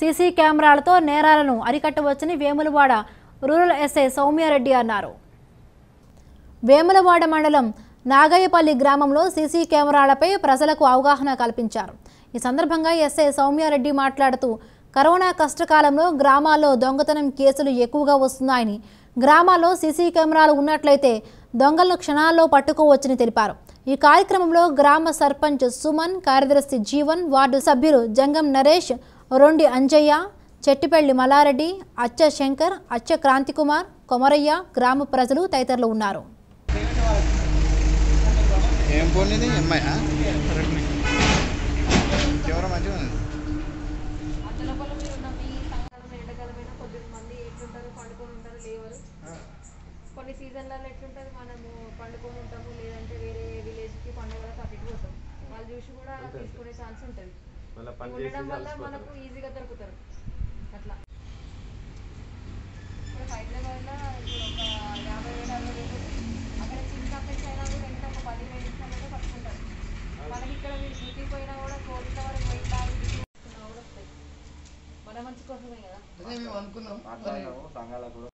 CC కెమెరాలతో నేరాలను అరికట్టవచ్చని వేములవాడ రూరల్ ఎస్ఐ సౌమ్యారెడ్డి అన్నారు వేములవాడ మండలం నాగయ్యపల్లి గ్రామంలో సీసీ కెమెరాలపై ప్రజలకు అవగాహన కల్పించారు ఈ సందర్భంగా ఎస్ఐ సౌమ్యారెడ్డి మాట్లాడుతూ కరోనా కష్టకాలంలో గ్రామాల్లో దొంగతనం కేసులు ఎక్కువగా వస్తున్నాయని గ్రామాల్లో సీసీ కెమెరాలు ఉన్నట్లయితే దొంగలను క్షణాల్లో పట్టుకోవచ్చని తెలిపారు ఈ కార్యక్రమంలో గ్రామ సర్పంచ్ సుమన్ కార్యదర్శి జీవన్ వార్డు సభ్యులు జంగం నరేష్ రొండి అంజయ్య చెట్టిపల్లి మల్లారెడ్డి అచ్చ శంకర్ అచ్చ క్రాంతికుమార్ కొమరయ్య గ్రామ ప్రజలు తదితరులు ఉన్నారు ఏం ఫోన్ ఇది ఎంఐ కెమెరా మంచిగా ఉంది అందులోపల మీరు ఉన్న మీ సంఘాలలో ఎండాకాలమైన కొద్ది మంది ఎట్లుంటారు పండుకొని ఉంటారు లేవరు కొన్ని సీజన్లలో ఎట్లుంటుంది మనము పండుకొని ఉంటాము లేదంటే వేరే విలేజ్కి పండుగలకు అటు ఇటు పోతాం వాళ్ళు చూసి కూడా తీసుకునే ఛాన్స్ ఉంటుంది మళ్ళీ పని ఉండడం చేసి వల్ల కలిసిపోతారు. మనకు ఈజీగా దొరుకుతారు అట్లా ఇప్పుడు హైదరాబాద్లో ఇప్పుడు ఒక యాభై వేల అరవై వేలు అక్కడ చిన్న పెద్ద అయినా కూడా ఎంత ఒక పదిహేను నిమిషాలలో పట్టుకుంటారు మనకి ఇక్కడ మీరు డ్యూటీ పోయినా కూడా కోట్ల వరకు పోయి తాగి తీసుకున్నా కూడా వస్తాయి మన మంచి కోసమే కదా అదే మేము అనుకున్నాం మాట్లాడినాము సంఘాలకు కూడా